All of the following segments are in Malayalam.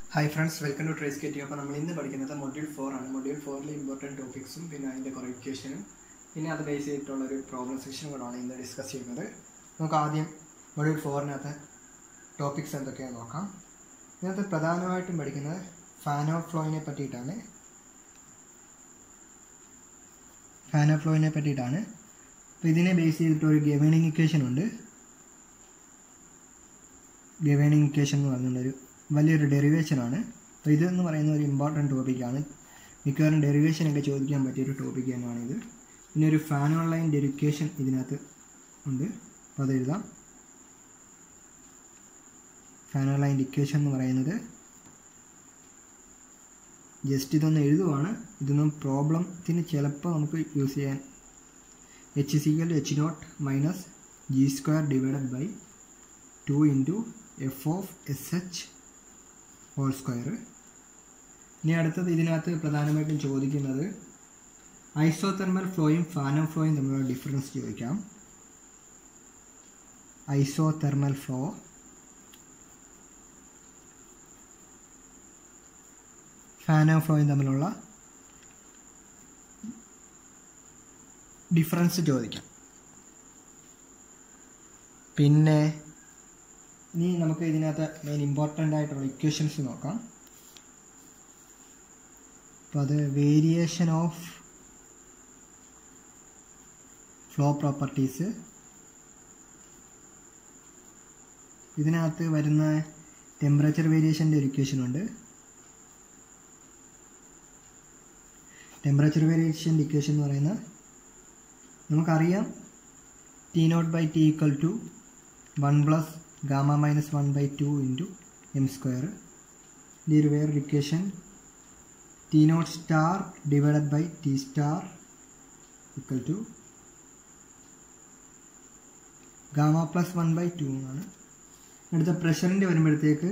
ഹായ് ഫ്രണ്ട്സ് വെൽക്കം ടു ട്രേസ് കെറ്റി അപ്പോൾ നമ്മൾ ഇന്ന് പഠിക്കുന്നത് മൊഡ്യൂൾ ഫോർ ആണ് മൊഡ്യൂൾ ഫോറിലെ ഇമ്പോർട്ടൻറ്റ് ടോപ്പിക്സും പിന്നെ അതിൻ്റെ കുറേ ഇക്വേഷനും പിന്നെ അത് ബേസ് ചെയ്തിട്ടുള്ള ഒരു പ്രോബ്ലം സെക്ഷനും കൂടാണ് ഇന്ന് ഡിസ്കസ് ചെയ്യുന്നത് നമുക്ക് ആദ്യം മൊഡ്യൂൾ ഫോറിനകത്ത് ടോപ്പിക്സ് എന്തൊക്കെയാണെന്ന് നോക്കാം ഇതിനകത്ത് പ്രധാനമായിട്ടും പഠിക്കുന്നത് ഫാൻ ഓഫ് ഫ്ലോയിനെ പറ്റിയിട്ടാണ് ഫാൻ ഓഫ് ഫ്ലോയിനെ പറ്റിയിട്ടാണ് അപ്പോൾ ഇതിനെ ബേസ് ചെയ്തിട്ട് ഒരു ഗവേണിംഗ് ഇക്വേഷൻ ഉണ്ട് ഗവേണിംഗ് ഇക്വേഷൻ എന്ന് പറഞ്ഞുള്ളൊരു വലിയൊരു ഡെറിവേഷനാണ് അപ്പോൾ ഇതെന്ന് പറയുന്ന ഒരു ഇമ്പോർട്ടൻറ്റ് ടോപ്പിക്കാണ് മിക്കവാറും ഡെറിവേഷനൊക്കെ ചോദിക്കാൻ പറ്റിയൊരു ടോപ്പിക്ക് തന്നെയാണ് ഇത് പിന്നെ ഒരു ഫാൻ ഓൺലൈൻ ഡെറിക്കേഷൻ ഇതിനകത്ത് ഉണ്ട് അപ്പോൾ അത് എഴുതാം ഫാൻ ഓൺലൈൻ ഡിക്കേഷൻ എന്ന് പറയുന്നത് ജസ്റ്റ് ഇതൊന്ന് എഴുതുവാണ് ഇതൊന്നും പ്രോബ്ലത്തിന് ചിലപ്പോൾ നമുക്ക് യൂസ് ചെയ്യാൻ എച്ച് സിക്കൽ H naught minus G square divided by two into F of S H whole square ഇനി അടുത്തത് ഇതിനകത്ത് പ്രധാനമായിട്ടും ചോദിക്കുന്നത് ഐസോതെർമൽ ഫ്ലോയും ഫാനോ ഫ്ലോയും തമ്മിലുള്ള ഡിഫറൻസ് ചോദിക്കാം ഐസോതെർമൽ ഫ്ലോ ഫാനോ ഫ്ലോയും തമ്മിലുള്ള ഡിഫറൻസ് ചോദിക്കാം പിന്നെ ഇനി നമുക്ക് ഇതിനകത്ത് മെയിൻ ഇമ്പോർട്ടൻ്റ് ആയിട്ടുള്ള ഇക്വേഷൻസ് നോക്കാം അപ്പോൾ അത് വേരിയേഷൻ ഓഫ് ഫ്ലോ പ്രോപ്പർട്ടീസ് ഇതിനകത്ത് വരുന്ന ടെമ്പറേച്ചർ വേരിയേഷൻ്റെ ഒരു ഇക്വേഷൻ ഉണ്ട് ടെമ്പറേച്ചർ വേരിയേഷൻ്റെ ഇക്വേഷൻ എന്ന് പറയുന്നത് നമുക്കറിയാം T naught by T equal to one plus gamma minus one by two into M square ഇതിൻ്റെ ഒരു വേറൊരു equation T naught star divided by T star equal to gamma plus one by two എന്നാണ് അടുത്ത പ്രഷറിൻ്റെ വരുമ്പോഴത്തേക്ക്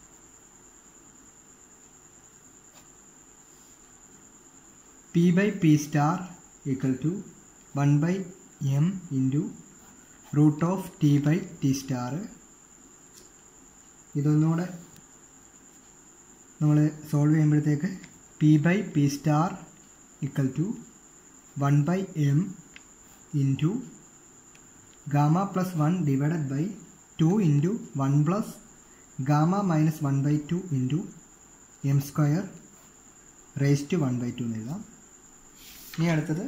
P by P star equal to one by M into root of T by T star ഇതൊന്നുകൂടെ നമ്മൾ സോൾവ് ചെയ്യുമ്പോഴത്തേക്ക് P by P star equal to one by M into gamma plus one divided by two into one plus gamma minus one by two into M square raise to one by two എന്ന് എഴുതാം ഇനി അടുത്തത്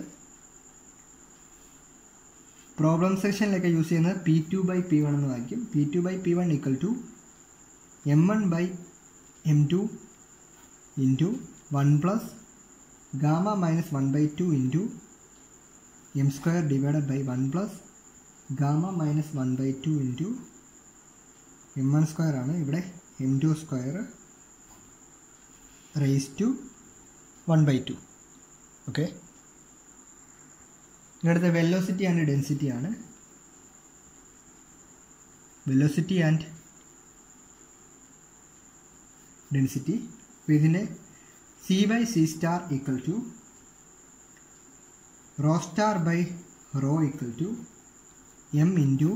പ്രോബ്ലം സെക്ഷനിലൊക്കെ യൂസ് ചെയ്യുന്നത് P two by P one എന്ന് വായിക്കും P two by P one equal to M one by M two into one plus gamma minus one by two into M square divided by one plus gamma minus one by two into M one square ആണ് ഇവിടെ M two square raise to one by two okay ഇനി അടുത്ത വെലോസിറ്റി ആൻഡ് ഡെൻസിറ്റി ആണ് വെലോസിറ്റി ആൻഡ് ഡെൻസിറ്റി അപ്പോൾ ഇതിൻ്റെ C by C star equal to rho star by rho equal to M into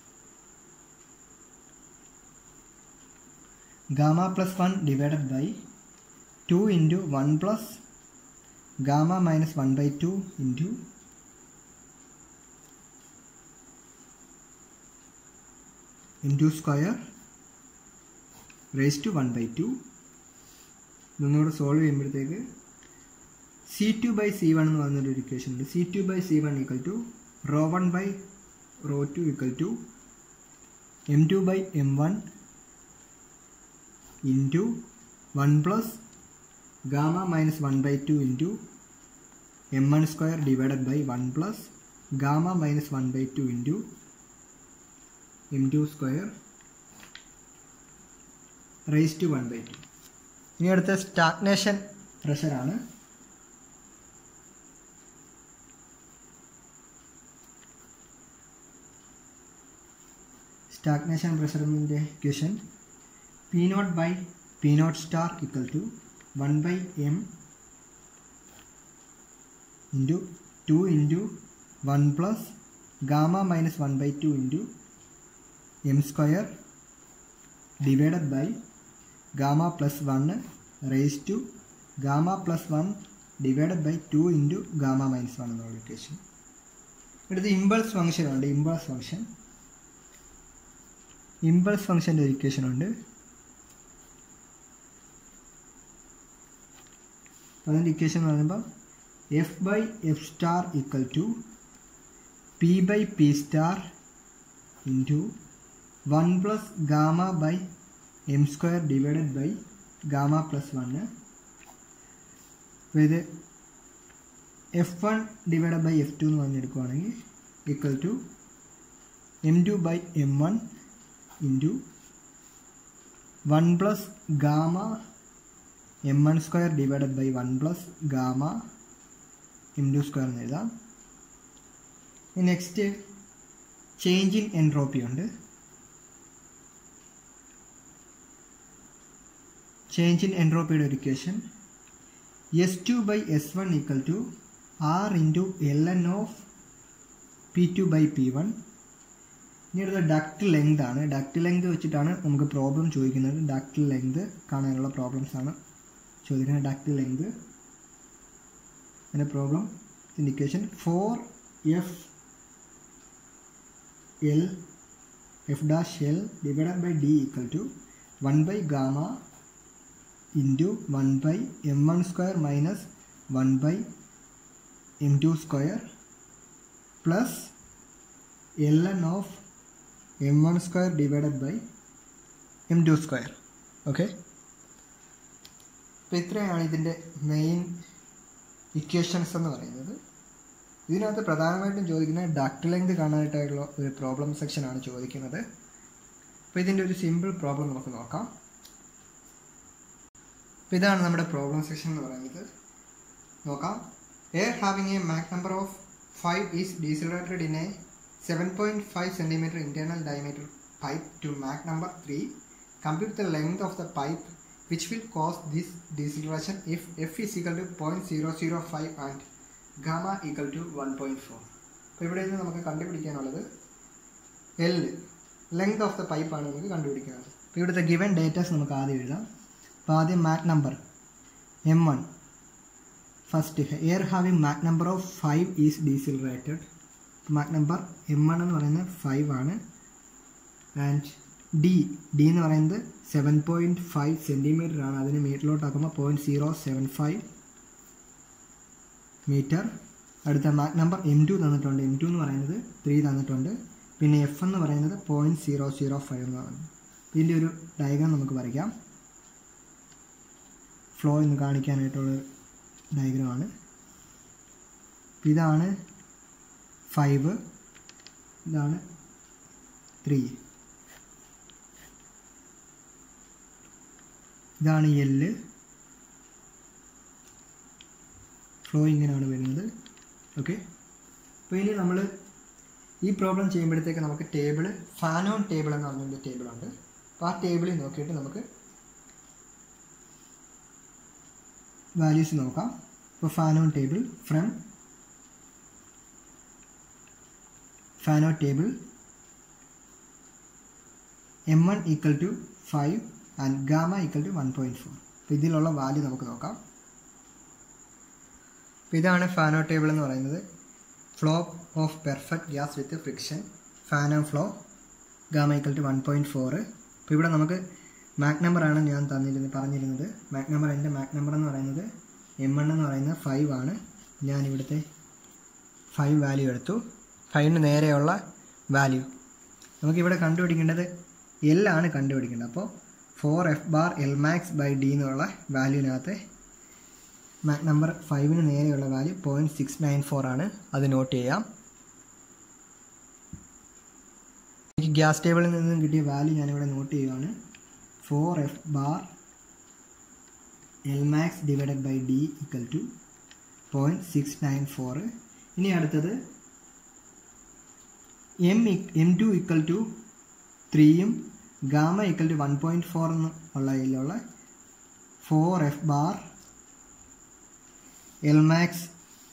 gamma plus one divided by two into one plus gamma minus one by two into into square raise to one by two ഇതൊന്നുകൂടെ സോൾവ് ചെയ്യുമ്പോഴത്തേക്ക് C two by C one എന്ന് പറഞ്ഞൊരു ഇക്വേഷൻ ഉണ്ട് C two by C one equal to rho one by rho two equal to M two by M one into one plus gamma minus one by two into M one square divided by one plus gamma minus one by two into M two square raise to one by two ഇനി അടുത്ത സ്റ്റാഗ്നേഷൻ പ്രഷറാണ് സ്റ്റാഗ്നേഷൻ പ്രഷറിൻ്റെ equation P naught by P naught star equal to one by M into two into one plus gamma minus one by two into M square divided by gamma plus one raise to gamma plus one divided by two into gamma minus one എന്നുള്ള ഇക്വേഷൻ അടുത്ത് ഇമ്പൾസ് ഫംഗ്ഷൻ ഉണ്ട് ഇമ്പൾസ് ഫംഗ്ഷൻ ഇമ്പൾസ് ഫംഗ്ഷൻ്റെ ഒരു ഇക്വേഷൻ ഉണ്ട് അതിൻ്റെ ഇക്വേഷൻ എന്ന് പറയുമ്പോൾ F by F star equal to P by P star into one plus gamma by M square divided by gamma plus one അപ്പോൾ ഇത് F one divided by F two എന്ന് പറഞ്ഞെടുക്കുവാണെങ്കിൽ equal to M two by M one into one plus gamma M one square divided by one plus gamma M two square എന്ന് എഴുതാം നെക്സ്റ്റ് ചേഞ്ച് ഇൻ എൻട്രോപ്പി ഉണ്ട് ചേഞ്ച് ഇൻ എൻട്രോപ്പിയുടെ ഒരു equation S two by S one equal to R into L N of P two by P one ഇനി അടുത്ത ഡക്ട് ലെങ്ത് ആണ് ഡക്ട് ലെങ്ത് വെച്ചിട്ടാണ് നമുക്ക് പ്രോബ്ലം ചോദിക്കുന്നത് ഡക്ട് ലെങ്ത് കാണാനുള്ള പ്രോബ്ലംസ് ആണ് ചോദിക്കുന്നത് ഡക്ട് ലെങ്ത് അതിൻ്റെ problem indication for F L F dash L divided by D equal to one by gamma into one by M one square minus one by M two square plus L N of M one square divided by M two square okay അപ്പോൾ ഇത്രയാണ് ഇതിൻ്റെ മെയിൻ ഇക്വേഷൻസ് എന്ന് പറയുന്നത് ഇതിനകത്ത് പ്രധാനമായിട്ടും ചോദിക്കുന്നത് ഡക്ട് ലെങ്ത് കാണാനായിട്ടുള്ള ഒരു പ്രോബ്ലം സെക്ഷനാണ് ചോദിക്കുന്നത് അപ്പോൾ ഇതിൻ്റെ ഒരു സിമ്പിൾ പ്രോബ്ലം നമുക്ക് നോക്കാം അപ്പോൾ ഇതാണ് നമ്മുടെ പ്രോബ്ലം സെക്ഷൻ എന്ന് പറയുന്നത് നോക്കാം air having a Mach number of five is decelerated in a seven point five centimetre internal diameter pipe to Mach number three compute the length of the pipe which will cause this deceleration if f is equal to 0.005 and gamma equal to 1.4 അപ്പോൾ ഇവിടെ നിന്ന് നമുക്ക് കണ്ടുപിടിക്കാനുള്ളത് L length of the pipe ആണ് നമുക്ക് കണ്ടുപിടിക്കാനുള്ളത് അപ്പോൾ ഇവിടുത്തെ ഗിവൻ ഡേറ്റാസ് നമുക്ക് ആദ്യം എഴുതാം അപ്പോൾ ആദ്യം Mach number M one first air having Mach number of five is decelerated Mach number M one എന്ന് പറയുന്നത് ഫൈവ് ആണ് ആൻഡ് ഡി ഡി എന്ന് പറയുന്നത് സെവൻ പോയിൻറ്റ് ഫൈവ് സെൻറ്റിമീറ്റർ ആണ് അതിന് മീറ്ററിലോട്ടാക്കുമ്പോൾ point zero seven five metre അടുത്ത മാക് നമ്പർ എം ടു തന്നിട്ടുണ്ട് എം ടു എന്ന് പറയുന്നത് ത്രീ തന്നിട്ടുണ്ട് പിന്നെ എഫ് എന്ന് പറയുന്നത് പോയിൻറ്റ് സീറോ സീറോ ഫൈവ് എന്ന് പറയുന്നത് ഇതിൻ്റെ ഒരു ഡയഗ്രാം നമുക്ക് വരയ്ക്കാം ഫ്ലോ എന്ന് കാണിക്കാനായിട്ടുള്ള ഡയഗ്രമാണ് ഇതാണ് ഫൈവ് ഇതാണ് ത്രീ ഇതാണ് എല്ല് ഫ്ലോ ഇങ്ങനെയാണ് വരുന്നത് ഓക്കെ അപ്പോൾ ഇനി നമ്മൾ ഈ പ്രോബ്ലം ചെയ്യുമ്പോഴത്തേക്ക് നമുക്ക് ടേബിൾ ഫാനോൺ ടേബിൾ എന്ന് പറഞ്ഞൊരു ടേബിളുണ്ട് അപ്പോൾ ആ ടേബിളിൽ നോക്കിയിട്ട് നമുക്ക് വാല്യൂസ് നോക്കാം ഇപ്പോൾ Fanno table from Fanno table M one equal to five and gamma equal to one point four അപ്പോൾ ഇതിലുള്ള വാല്യൂ നമുക്ക് നോക്കാം അപ്പോൾ ഇതാണ് ഫാനോ ടേബിൾ എന്ന് പറയുന്നത് flow of perfect gas with friction Fanno flow gamma equal to one point four അപ്പോൾ ഇവിടെ നമുക്ക് മാക് നമ്പറാണ് ഞാൻ തന്നിരുന്നത് പറഞ്ഞിരുന്നത് മാക് നമ്പർ എൻ്റെ മാക് നമ്പർ എന്ന് പറയുന്നത് എം വൺ എന്ന് പറയുന്നത് ഫൈവ് ആണ് ഞാൻ ഇവിടുത്തെ ഫൈവ് വാല്യൂ എടുത്തു ഫൈവിന് നേരെയുള്ള വാല്യൂ നമുക്കിവിടെ കണ്ടുപിടിക്കേണ്ടത് എൽ ആണ് കണ്ടുപിടിക്കേണ്ടത് അപ്പോൾ four F bar L max by D എന്നുള്ള വാല്യൂവിനകത്ത് മാക് നമ്പർ ഫൈവിന് നേരെയുള്ള value point six nine four ആണ് അത് നോട്ട് ചെയ്യാം എനിക്ക് ഗ്യാസ് ടേബിളിൽ നിന്നും കിട്ടിയ വാല്യൂ ഞാനിവിടെ നോട്ട് ചെയ്യുകയാണ് four F bar L max divided by D equal to point six nine four ഇനി അടുത്തത് M M two equal to ത്രീയും gamma equal to one point four എന്ന് ഉള്ള ഇതിലുള്ള four F bar L max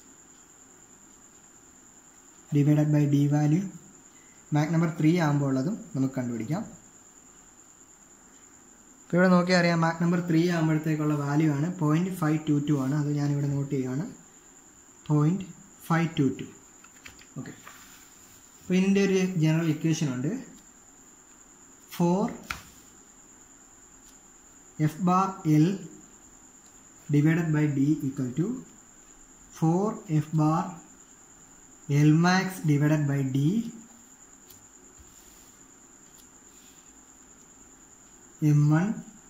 divided by D value Mach number three ആകുമ്പോൾ ഉള്ളതും നമുക്ക് കണ്ടുപിടിക്കാം ഇപ്പോൾ ഇവിടെ നോക്കിയാൽ അറിയാം മാക് നമ്പർ ത്രീ ആകുമ്പോഴത്തേക്കുള്ള വാല്യൂ ആണ് പോയിൻറ്റ് ഫൈവ് ടു ടു ആണ് അത് ഞാനിവിടെ നോട്ട് ചെയ്യുകയാണ് point five two two okay അപ്പോൾ ഇതിൻ്റെ ഒരു ജനറൽ ഇക്വേഷൻ ഉണ്ട് four F bar L divided by D equal to four F bar L max divided by D M one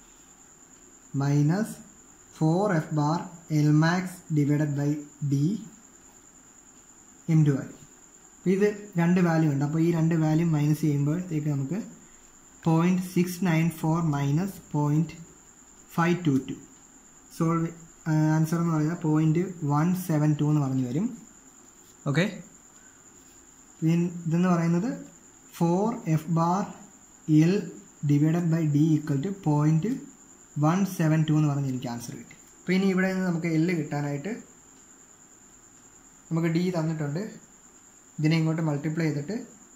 minus four F bar L max divided by D M two ആയി അപ്പോൾ ഇത് രണ്ട് വാല്യൂ ഉണ്ട് അപ്പോൾ ഈ രണ്ട് വാല്യൂ മൈനസ് ചെയ്യുമ്പോഴത്തേക്ക് നമുക്ക് point six nine four minus point five two two solve answer എന്ന് പറയുന്നത് പോയിൻറ്റ് വൺ സെവൻ ടു എന്ന് പറഞ്ഞു വരും ഓക്കെ ഇതെന്ന് പറയുന്നത് four F bar L divided by D equal to point one seven two എന്ന് പറഞ്ഞ് എനിക്ക് ആൻസർ കിട്ടി അപ്പോൾ ഇനി ഇവിടെ നിന്ന് നമുക്ക് എൽ കിട്ടാനായിട്ട് നമുക്ക് ഡി തന്നിട്ടുണ്ട് ഇതിനെ ഇങ്ങോട്ട് മൾട്ടിപ്ലൈ ചെയ്തിട്ട്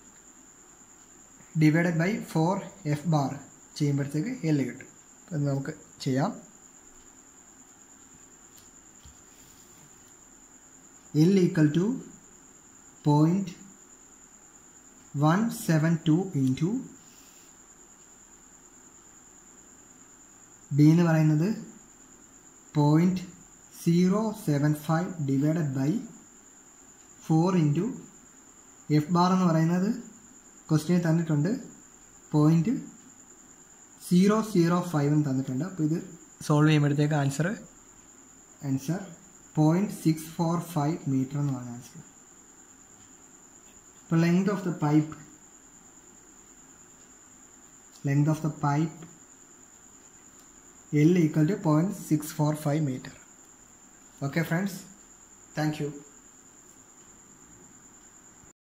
divided by four F bar ചെയ്യുമ്പോഴത്തേക്ക് എൽ കിട്ടും അത് നമുക്ക് ചെയ്യാം L equal to point one seven two into D എന്ന് പറയുന്നത് point zero seven five divided by four into F bar എന്ന് പറയുന്നത് ക്വസ്റ്റ്യൻ തന്നിട്ടുണ്ട് പോയിൻറ്റ് സീറോ സീറോ ഫൈവ് എന്ന് തന്നിട്ടുണ്ട് അപ്പോൾ ഇത് സോൾവ് ചെയ്യുമ്പോഴത്തേക്ക് answer answer point six four five metre എന്ന് പറഞ്ഞ ആൻസർ ഇപ്പോൾ length of the pipe length of the pipe L equal to 0.645 meter. Okay friends, thank you.